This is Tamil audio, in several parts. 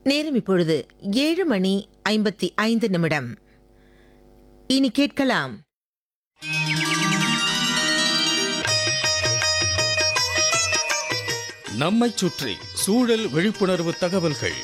நேரம் இப்பொழுது ஏழு மணி ஐம்பத்தி ஐந்து நிமிடம் இனி கேட்கலாம் நம்மைச் சுற்றி சூழல் விழிப்புணர்வு தகவல்கள்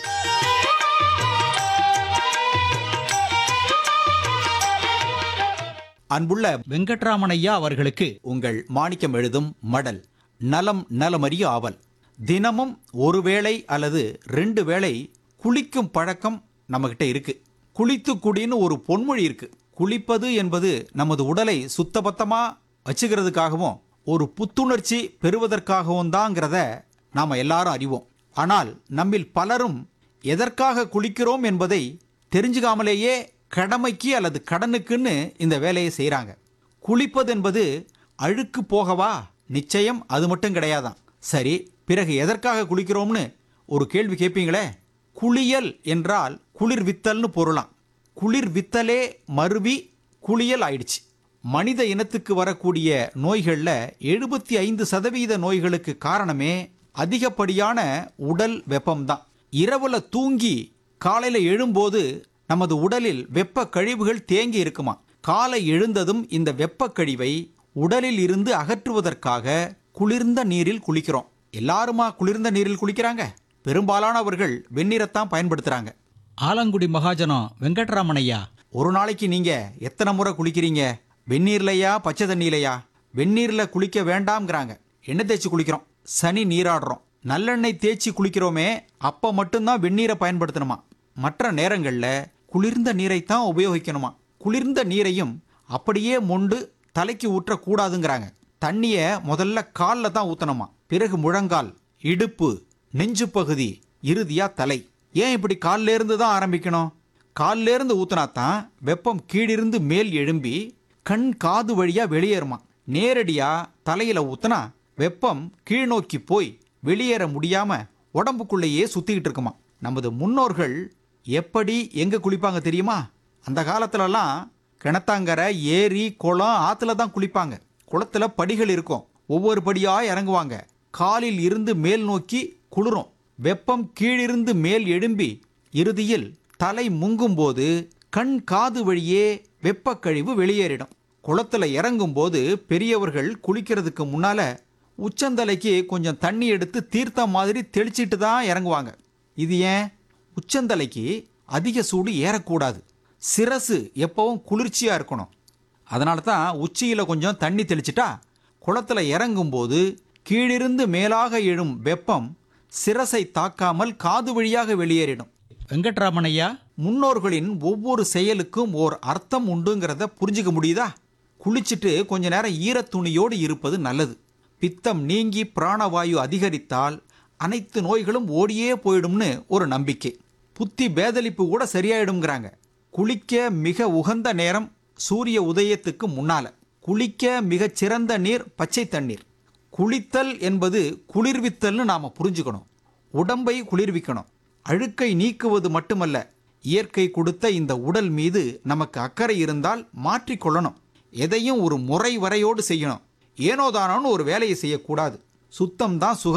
அன்புள்ள வெங்கட்ராமனையா அவர்களுக்கு உங்கள் மாணிக்கம் எழுதும் மடல் நலம் நலமறிய ஆவல் தினமும் ஒரு வேளை அல்லது ரெண்டு வேளை குளிக்கும் பழக்கம் நம்மகிட்ட இருக்கு குளித்து குடின்னு ஒரு பொன்மொழி இருக்கு குளிப்பது என்பது நமது உடலை சுத்தபத்தமா வச்சுக்கிறதுக்காகவும் ஒரு புத்துணர்ச்சி பெறுவதற்காகவும் தாங்கிறத நாம எல்லாரும் அறிவோம் ஆனால் நம்மில் பலரும் எதற்காக குளிக்கிறோம் என்பதை தெரிஞ்சுக்காமலேயே கடமைக்கு அல்லது கடனுக்குன்னு இந்த வேலையை செய்கிறாங்க குளிப்பது என்பது அழுக்கு போகவா நிச்சயம் அது மட்டும் கிடையாதாம் சரி பிறகு எதற்காக குளிக்கிறோம்னு ஒரு கேள்வி கேட்பீங்களே குளியல் என்றால் குளிர் வித்தல்னு பொருளாம் குளிர் வித்தலே மருவி குளியல் ஆயிடுச்சு மனித இனத்துக்கு வரக்கூடிய நோய்களில் எழுபத்தி ஐந்து சதவீத நோய்களுக்கு காரணமே அதிகப்படியான உடல் வெப்பம்தான் இரவுல தூங்கி காலையில எழும்போது நமது உடலில் வெப்ப கழிவுகள் தேங்கி இருக்குமா காலை எழுந்ததும் இந்த வெப்ப கழிவை உடலில் இருந்து அகற்றுவதற்காக குளிர்ந்த நீரில் குளிக்கிறோம் எல்லாருமா குளிர்ந்த நீரில் குளிக்கிறாங்க பெரும்பாலானவர்கள் வெந்நீரைத்தான் பயன்படுத்துறாங்க ஆலங்குடி மகாஜனம் வெங்கட்ராமனையா ஒரு நாளைக்கு நீங்க எத்தனை முறை குளிக்கிறீங்க வெந்நீர்லையா பச்சை தண்ணியிலையா வெந்நீர்ல குளிக்க வேண்டாம்ங்கிறாங்க எண்ணெய் தேய்ச்சி குளிக்கிறோம் சனி நீராடுறோம் நல்லெண்ணெய் தேய்ச்சி குளிக்கிறோமே அப்ப மட்டும்தான் வெந்நீரை பயன்படுத்தணுமா மற்ற நேரங்கள்ல குளிர்ந்த நீரைத்தான் உபயோகிக்கணுமா குளிர்ந்த நீரையும் அப்படியே மொண்டு தலைக்கு ஊற்றக்கூடாதுங்கிறாங்க தண்ணிய முதல்ல காலில் தான் ஊத்தணுமா பிறகு முழங்கால் இடுப்பு நெஞ்சு பகுதி இறுதியா தலை ஏன் இப்படி கால்ல இருந்து தான் ஆரம்பிக்கணும் கால்ல இருந்து ஊத்துனா தான் வெப்பம் கீழிருந்து மேல் எழும்பி கண் காது வழியா வெளியேறுமா நேரடியா தலையில ஊத்துனா வெப்பம் கீழ் நோக்கி போய் வெளியேற முடியாம உடம்புக்குள்ளேயே சுத்திக்கிட்டு இருக்குமா நமது முன்னோர்கள் எப்படி எங்க குளிப்பாங்க தெரியுமா அந்த காலத்துலலாம் கிணத்தாங்கரை ஏரி குளம் ஆத்துல தான் குளிப்பாங்க குளத்துல படிகள் இருக்கும் ஒவ்வொரு படியா இறங்குவாங்க காலில் இருந்து மேல் நோக்கி குளிரும் வெப்பம் கீழிருந்து மேல் எழும்பி இறுதியில் தலை முங்கும்போது கண் காது வழியே வெப்பக்கழிவு வெளியேறிடும் குளத்துல இறங்கும்போது பெரியவர்கள் குளிக்கிறதுக்கு முன்னால உச்சந்தலைக்கு கொஞ்சம் தண்ணி எடுத்து தீர்த்தம் மாதிரி தெளிச்சிட்டு தான் இறங்குவாங்க இது ஏன் உச்சந்தலைக்கு அதிக சூடு ஏறக்கூடாது சிரசு எப்பவும் குளிர்ச்சியா இருக்கணும் அதனால தான் உச்சியில கொஞ்சம் தண்ணி தெளிச்சிட்டா குளத்துல இறங்கும்போது கீழிருந்து மேலாக எழும் வெப்பம் சிரசை தாக்காமல் காது வழியாக வெளியேறிடும் வெங்கட்ராமனையா முன்னோர்களின் ஒவ்வொரு செயலுக்கும் ஓர் அர்த்தம் உண்டுங்கிறத புரிஞ்சுக்க முடியுதா குளிச்சுட்டு கொஞ்ச நேரம் ஈரத் துணியோடு இருப்பது நல்லது பித்தம் நீங்கி பிராணவாயு அதிகரித்தால் அனைத்து நோய்களும் ஓடியே போயிடும்னு ஒரு நம்பிக்கை புத்தி பேதலிப்பு கூட சரியாயிடும்ங்கிறாங்க குளிக்க மிக உகந்த நேரம் சூரிய உதயத்துக்கு முன்னால குளிக்க மிகச் சிறந்த நீர் பச்சை தண்ணீர் குளித்தல் என்பது குளிர்வித்தல்னு நாம புரிஞ்சுக்கணும் உடம்பை குளிர்விக்கணும் அழுக்கை நீக்குவது மட்டுமல்ல இயற்கை கொடுத்த இந்த உடல் மீது நமக்கு அக்கறை இருந்தால் மாற்றிக்கொள்ளணும் எதையும் ஒரு முறை வரையோடு செய்யணும் ஏனோதானோன்னு ஒரு வேலையை செய்யக்கூடாது சுத்தம் தான் சுகம்